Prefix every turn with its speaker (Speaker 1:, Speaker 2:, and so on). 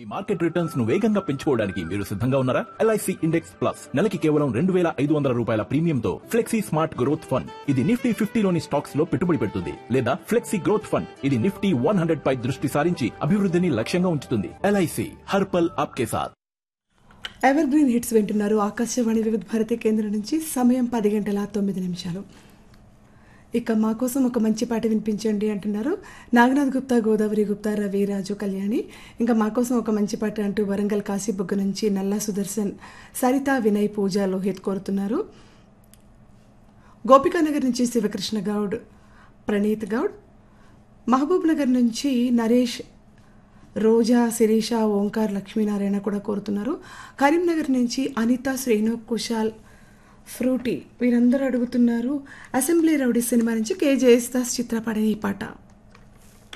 Speaker 1: market returns ను వేగంగా పెంచుకోవడానికి మీరు సిద్ధంగా ఉన్నారా ఎల్ఐసి ఇండెక్స్ ప్లస్ నెలకి కేవలం రెండు వేల ఐదు వందల రూపాయల ప్రీమియంతో ఫ్లెక్సీ స్మార్ట్ గ్రోత్ ఫండ్ ఇది నిఫ్టీ ఫిఫ్టీలోని స్టాక్స్ లో పెట్టుబడి పెడుతుంది లేదా ఫ్లెక్సీ గ్రోత్ ఫండ్ ఇది నిఫ్టీ వన్ హండ్రెడ్ పై దృష్టి సారించి అభివృద్ధిని లక్ష్యంగా ఉంచుతుంది ఎల్ఐసి హర్పల్ ఆప్కే సాత్
Speaker 2: ఎవర్ గ్రీన్ హిట్స్ వింటున్నారు ఆకాశవాణి వివిధ భారతి కేంద్రం నుంచి సమయం పది గంటల తొమ్మిది నిమిషాలు ఇక మా కోసం ఒక మంచి పాట వినిపించండి అంటున్నారు నాగనాథ్ గుప్తా గోదావరి గుప్తా రవి రాజు కళ్యాణి ఇంకా మా కోసం ఒక మంచి పాట అంటూ వరంగల్ కాశీబుగ్గ నుంచి నల్లా సుదర్శన్ సరిత వినయ్ పూజ లోహిత్ కోరుతున్నారు గోపికానగర్ నుంచి శివకృష్ణ గౌడ్ ప్రణీత్ గౌడ్ మహబూబ్ నగర్ నుంచి నరేష్ రోజా శిరీష ఓంకార్ లక్ష్మీనారాయణ కూడా కోరుతున్నారు కరీంనగర్ నుంచి అనిత శ్రీను కుశాల్ ఫ్రూటీ వీరందరూ అడుగుతున్నారు అసెంబ్లీ రౌడీ సినిమా నుంచి కే జయస్దాస్ చిత్రపడిన ఈ పాట